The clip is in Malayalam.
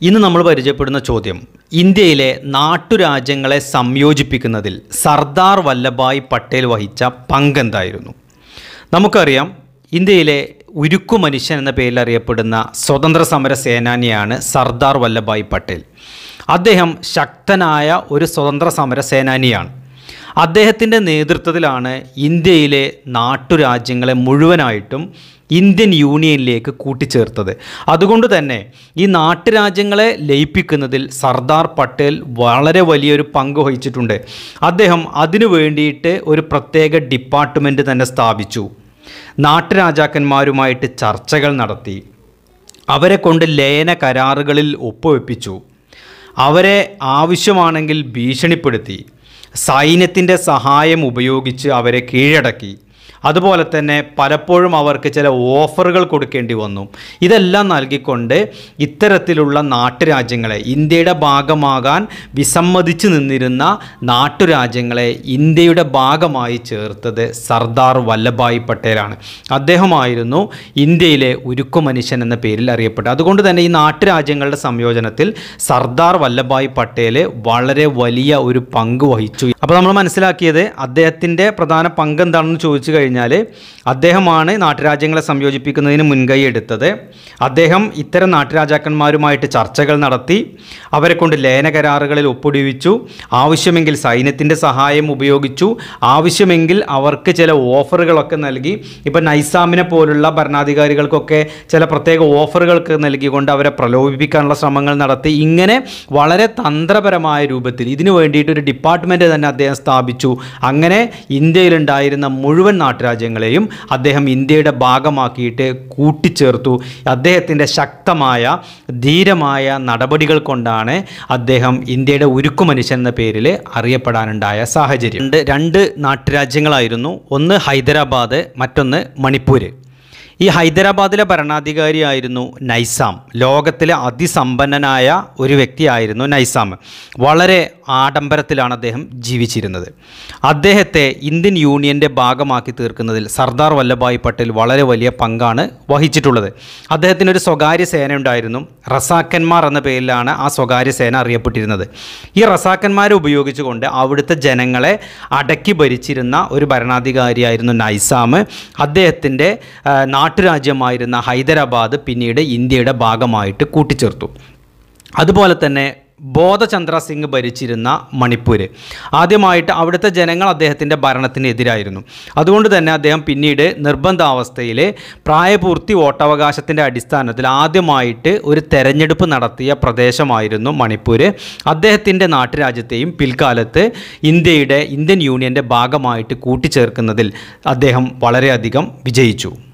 ഇന്ന് നമ്മൾ പരിചയപ്പെടുന്ന ചോദ്യം ഇന്ത്യയിലെ നാട്ടുരാജ്യങ്ങളെ സംയോജിപ്പിക്കുന്നതിൽ സർദാർ വല്ലഭായ് പട്ടേൽ വഹിച്ച പങ്കെന്തായിരുന്നു നമുക്കറിയാം ഇന്ത്യയിലെ ഉരുക്കു മനുഷ്യൻ എന്ന പേരിൽ അറിയപ്പെടുന്ന സ്വതന്ത്ര സമര സേനാനിയാണ് സർദാർ വല്ലഭായ് പട്ടേൽ അദ്ദേഹം ശക്തനായ ഒരു സ്വതന്ത്ര സമര സേനാനിയാണ് അദ്ദേഹത്തിൻ്റെ നേതൃത്വത്തിലാണ് ഇന്ത്യയിലെ നാട്ടുരാജ്യങ്ങളെ മുഴുവനായിട്ടും ഇന്ത്യൻ യൂണിയനിലേക്ക് കൂട്ടിച്ചേർത്തത് അതുകൊണ്ട് തന്നെ ഈ നാട്ടുരാജ്യങ്ങളെ ലയിപ്പിക്കുന്നതിൽ സർദാർ പട്ടേൽ വളരെ വലിയൊരു പങ്ക് വഹിച്ചിട്ടുണ്ട് അദ്ദേഹം അതിനു വേണ്ടിയിട്ട് ഒരു പ്രത്യേക ഡിപ്പാർട്ട്മെൻറ്റ് തന്നെ സ്ഥാപിച്ചു നാട്ടുരാജാക്കന്മാരുമായിട്ട് ചർച്ചകൾ നടത്തി അവരെ കൊണ്ട് ലയന കരാറുകളിൽ ഒപ്പുവെപ്പിച്ചു അവരെ ആവശ്യമാണെങ്കിൽ ഭീഷണിപ്പെടുത്തി സൈന്യത്തിൻ്റെ സഹായം ഉപയോഗിച്ച് അവരെ കീഴടക്കി അതുപോലെ തന്നെ പലപ്പോഴും അവർക്ക് ചില ഓഫറുകൾ കൊടുക്കേണ്ടി വന്നു ഇതെല്ലാം നൽകിക്കൊണ്ട് ഇത്തരത്തിലുള്ള നാട്ടുരാജ്യങ്ങളെ ഇന്ത്യയുടെ ഭാഗമാകാൻ വിസമ്മതിച്ചു നിന്നിരുന്ന നാട്ടുരാജ്യങ്ങളെ ഇന്ത്യയുടെ ഭാഗമായി ചേർത്തത് സർദാർ വല്ലഭായ് പട്ടേലാണ് അദ്ദേഹമായിരുന്നു ഇന്ത്യയിലെ ഉരുക്കു മനുഷ്യൻ എന്ന പേരിൽ അറിയപ്പെട്ടത് അതുകൊണ്ട് തന്നെ ഈ നാട്ടുരാജ്യങ്ങളുടെ സംയോജനത്തിൽ സർദാർ വല്ലഭായ് പട്ടേൽ വളരെ വലിയ ഒരു പങ്ക് വഹിച്ചു അപ്പോൾ നമ്മൾ മനസ്സിലാക്കിയത് അദ്ദേഹത്തിൻ്റെ പ്രധാന പങ്ക് എന്താണെന്ന് ചോദിച്ചു കഴിഞ്ഞാൽ അദ്ദേഹമാണ് നാട്ടുരാജ്യങ്ങളെ സംയോജിപ്പിക്കുന്നതിന് മുൻകൈ എടുത്തത് അദ്ദേഹം ഇത്തരം നാട്ടുരാജാക്കന്മാരുമായിട്ട് ചർച്ചകൾ നടത്തി അവരെ കൊണ്ട് ലയന കരാറുകളിൽ ഒപ്പിടിവിച്ചു ആവശ്യമെങ്കിൽ സൈന്യത്തിൻ്റെ സഹായം ഉപയോഗിച്ചു ആവശ്യമെങ്കിൽ അവർക്ക് ചില ഓഫറുകളൊക്കെ നൽകി ഇപ്പം നൈസാമിനെ പോലുള്ള ഭരണാധികാരികൾക്കൊക്കെ ചില പ്രത്യേക ഓഫറുകൾക്ക് നൽകിക്കൊണ്ട് അവരെ പ്രലോഭിപ്പിക്കാനുള്ള ശ്രമങ്ങൾ നടത്തി ഇങ്ങനെ വളരെ തന്ത്രപരമായ രൂപത്തിൽ ഇതിനു വേണ്ടിയിട്ട് ഒരു ഡിപ്പാർട്ട്മെൻറ്റ് തന്നെ അദ്ദേഹം സ്ഥാപിച്ചു അങ്ങനെ ഇന്ത്യയിലുണ്ടായിരുന്ന മുഴുവൻ നാട്ടുരാജ്യങ്ങളെയും അദ്ദേഹം ഇന്ത്യയുടെ ഭാഗമാക്കിയിട്ട് കൂട്ടിച്ചേർത്തു അദ്ദേഹത്തിൻ്റെ ശക്തമായ ധീരമായ നടപടികൾ കൊണ്ടാണ് അദ്ദേഹം ഇന്ത്യയുടെ ഉരുക്കു മനുഷ്യൻ എന്ന പേരിൽ അറിയപ്പെടാനുണ്ടായ സാഹചര്യം രണ്ട് രണ്ട് നാട്ടുരാജ്യങ്ങളായിരുന്നു ഒന്ന് ഹൈദരാബാദ് മറ്റൊന്ന് മണിപ്പൂർ ഈ ഹൈദരാബാദിലെ ഭരണാധികാരിയായിരുന്നു നൈസാം ലോകത്തിലെ അതിസമ്പന്നനായ ഒരു വ്യക്തിയായിരുന്നു നൈസാം വളരെ ആഡംബരത്തിലാണ് അദ്ദേഹം ജീവിച്ചിരുന്നത് അദ്ദേഹത്തെ ഇന്ത്യൻ യൂണിയൻ്റെ ഭാഗമാക്കി തീർക്കുന്നതിൽ സർദാർ വല്ലഭായ് പട്ടേൽ വളരെ വലിയ പങ്കാണ് വഹിച്ചിട്ടുള്ളത് അദ്ദേഹത്തിന് ഒരു സ്വകാര്യ സേന ഉണ്ടായിരുന്നു റസാക്കന്മാർ എന്ന പേരിലാണ് ആ സ്വകാര്യ സേന അറിയപ്പെട്ടിരുന്നത് ഈ റസാക്കന്മാരെ ഉപയോഗിച്ചുകൊണ്ട് അവിടുത്തെ ജനങ്ങളെ അടക്കി ഭരിച്ചിരുന്ന ഒരു ഭരണാധികാരിയായിരുന്നു നൈസാം അദ്ദേഹത്തിൻ്റെ ആ, നാട്ടുരാജ്യമായിരുന്ന ഹൈദരാബാദ് പിന്നീട് ഇന്ത്യയുടെ ഭാഗമായിട്ട് കൂട്ടിച്ചേർത്തു അതുപോലെ തന്നെ ബോധചന്ദ്ര സിംഗ് ഭരിച്ചിരുന്ന മണിപ്പൂർ ആദ്യമായിട്ട് അവിടുത്തെ ജനങ്ങൾ അദ്ദേഹത്തിൻ്റെ ഭരണത്തിനെതിരായിരുന്നു അതുകൊണ്ട് തന്നെ അദ്ദേഹം പിന്നീട് നിർബന്ധാവസ്ഥയിൽ പ്രായപൂർത്തി വോട്ടവകാശത്തിൻ്റെ അടിസ്ഥാനത്തിൽ ആദ്യമായിട്ട് ഒരു തെരഞ്ഞെടുപ്പ് നടത്തിയ പ്രദേശമായിരുന്നു മണിപ്പൂർ അദ്ദേഹത്തിൻ്റെ നാട്ടുരാജ്യത്തെയും പിൽക്കാലത്ത് ഇന്ത്യയുടെ ഇന്ത്യൻ യൂണിയൻ്റെ ഭാഗമായിട്ട് കൂട്ടിച്ചേർക്കുന്നതിൽ അദ്ദേഹം വളരെയധികം വിജയിച്ചു